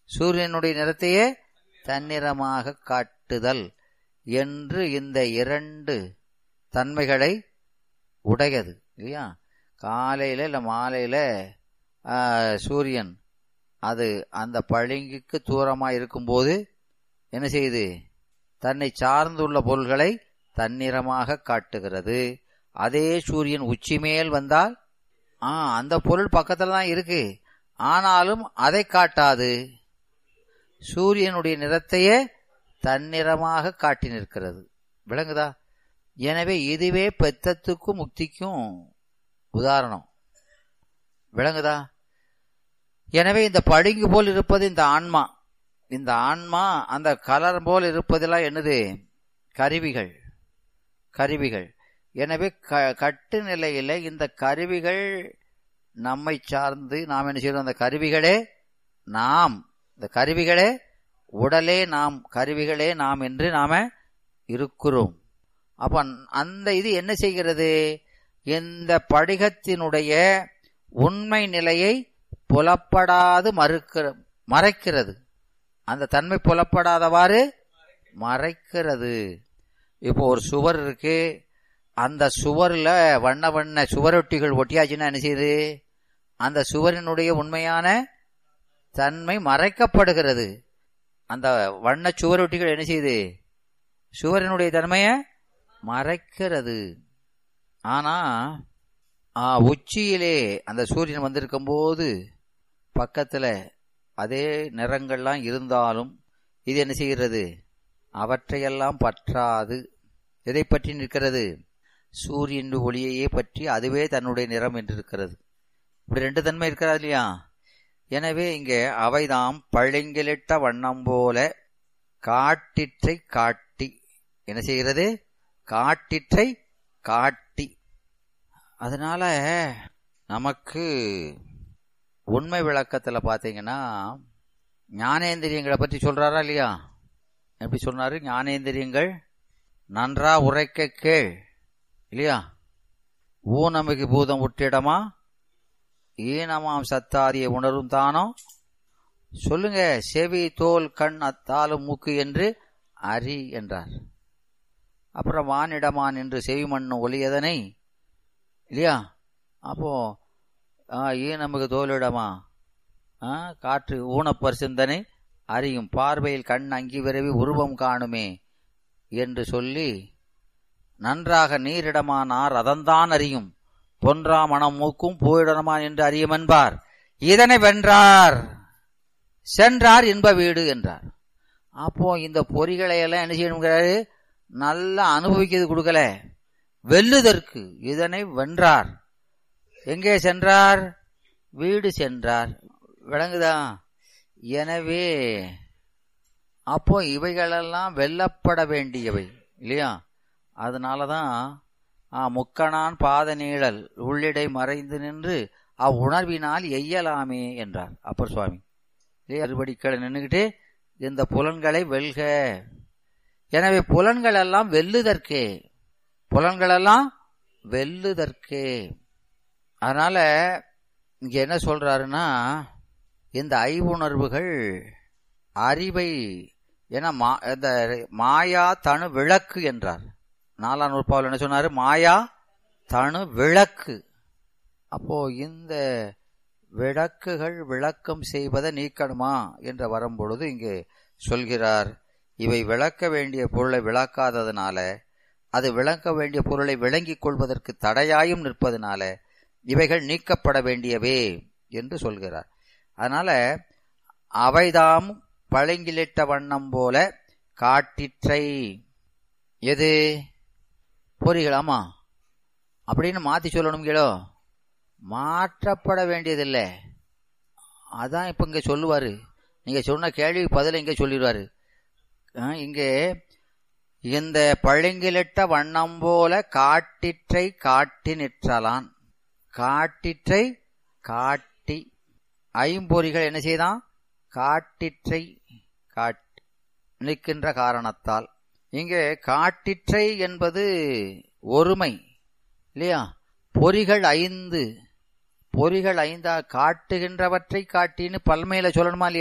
சூரியனுடைய நிறத்தையே தன்னிறமாக காட்டுதல் என்று இந்த இரண்டு தன்மைகளை உடையது இல்லையா காலையில இல்ல மாலையில ஆ, சூரியன் அது அந்த பளிங்குக்கு தூரமா இருக்கும்போது என்ன செய்யுது தன்னை சார்ந்துள்ள பொருள்களை தன்னிறமாக காட்டுகிறது அதே சூரியன் உச்சி மேல் வந்தால் ஆ அந்த பொருள் பக்கத்துல தான் இருக்கு ஆனாலும் அதை காட்டாது சூரியனுடைய நிறத்தையே தன்னிறமாக காட்டி நிற்கிறது விளங்குதா எனவே இதுவே பெத்தத்துக்கும் முக்திக்கும் உதாரணம் விளங்குதா எனவே இந்த பளிங்கு போல் இருப்பது இந்த ஆன்மா இந்த ஆன்மா அந்த கலர் போல் இருப்பதெல்லாம் என்னது கருவிகள் கருவிகள் எனவே க கட்டு நிலையில இந்த கருவிகள் நம்மை சார்ந்து நாம் என்ன செய்யறோம் அந்த கருவிகளே நாம் இந்த கருவிகளே உடலே நாம் கருவிகளே நாம் என்று நாம இருக்கிறோம் அப்ப அந்த இது என்ன செய்கிறது இந்த படிகத்தினுடைய உண்மை நிலையை புலப்படாது மறுக்கிற மறைக்கிறது அந்த தன்மை புலப்படாதவாறு மறைக்கிறது இப்போ ஒரு சுவர் இருக்கு அந்த சுவர்ல வண்ண வண்ண சுவரொட்டிகள் ஒட்டியாச்சுன்னா என்ன செய்யுது அந்த சுவரினுடைய உண்மையான தன்மை மறைக்கப்படுகிறது அந்த வண்ண சுவரொட்டிகள் என்ன செய்யுது சுவரினுடைய தன்மையை மறைக்கிறது ஆனா ஆ, உச்சியிலே அந்த சூரியன் வந்திருக்கும் போது பக்கத்துல அதே நிறங்கள்லாம் இருந்தாலும் இது என்ன செய்கிறது அவற்றையெல்லாம் பற்றாது எதை பற்றி நிற்கிறது சூரியன் ஒளியையே பற்றி அதுவே தன்னுடைய நிறம் என்று இருக்கிறது இப்படி ரெண்டு தன்மை இருக்கிறா இல்லையா எனவே இங்கே அவைதாம் பளிங்கிலிட்ட வண்ணம் போல காட்டிற்றை காட்டி என்ன செய்கிறது காட்டிற்றை காட்டி அதனால நமக்கு உண்மை விளக்கத்துல பாத்தீங்கன்னா ஞானேந்திரியங்களை பற்றி சொல்றாரா இல்லையா எப்படி சொன்னாரு ஞானேந்திரியங்கள் நன்றா உரைக்க கேள் இல்லையா ஊனமிகு பூதம் உற்றிடமா ஈனமாம் சத்தாரிய உணரும் தானோ சொல்லுங்க செவி தோல் கண் அத்தாலும் மூக்கு என்று அறி என்றார் அப்புறம் வானிடமான் என்று செவி மண்ணு ஒளியதனை இல்லையா அப்போ ஆ, ஈனமிகு தோலிடமா ஆ, காற்று ஊனப்பர் சிந்தனை அறியும் பார்வையில் கண் அங்கி விரவி உருவம் காணுமே என்று சொல்லி நன்றாக நீரிடமானார் அதன்தான் அறியும் பொன்றா மனம் மூக்கும் பூயிடமான் என்று அறியும் என்பார் இதனை வென்றார் சென்றார் இன்ப வீடு என்றார் அப்போ இந்த பொறிகளை எல்லாம் என்ன செய்யணுங்கிறாரு நல்லா அனுபவிக்கிறது கொடுக்கல வெல்லுதற்கு இதனை வென்றார் எங்கே சென்றார் வீடு சென்றார் விளங்குதா எனவே அப்போ இவைகளெல்லாம் வெல்லப்பட வேண்டியவை இல்லையா அதனாலதான் ஆ, முக்கணான் பாத நீழல் உள்ளிடை மறைந்து நின்று அவ்வுணர்வினால் எய்யலாமே என்றார் அப்பர் சுவாமி இல்லையா அறுபடிக்களை நின்றுகிட்டு இந்த புலன்களை வெல்க எனவே புலன்கள் எல்லாம் வெல்லுதற்கே புலன்கள் எல்லாம் வெல்லுதற்கே அதனால இங்க என்ன சொல்றாருன்னா இந்த ஐவுணர்வுகள் அறிவை என மா இந்த மாயா தனு விளக்கு என்றார் நாலாம் நூற்பாவில் என்ன சொன்னாரு மாயா தனு விளக்கு அப்போ இந்த விளக்குகள் விளக்கம் செய்வதை நீக்கணுமா என்று வரும்பொழுது இங்கே சொல்கிறார் இவை விளக்க வேண்டிய பொருளை விளக்காததுனால அது விளக்க வேண்டிய பொருளை விளங்கிக் கொள்வதற்கு தடையாயும் நிற்பதனால இவைகள் நீக்கப்பட வேண்டியவே என்று சொல்கிறார் அதனால அவைதாம் பளிங்கிலிட்ட வண்ணம் போல காட்டிற்றை எது பொறிகள் ஆமா அப்படின்னு மாத்தி சொல்லணுங்களோ மாற்றப்பட வேண்டியதில்லை அதான் இப்ப இங்க சொல்லுவாரு நீங்க சொன்ன கேள்வி பதில இங்க சொல்லிடுவாரு அஹ், இங்கே இந்த பளிங்கிலிட்ட வண்ணம் போல காட்டிற்றை காட்டி நிற்றலான் காட்டிற்றை காட்டி ஐம்பொறிகள் என்ன செய்தான் காட்டிற்றை காட்டி நிற்கின்ற காரணத்தால் இங்கே காட்டிற்றை என்பது ஒருமை இல்லையா பொறிகள் ஐந்து பொறிகள் ஐந்தா காட்டுகின்றவற்றை காட்டின்னு பல்மையில சொல்லணுமா இல்லையா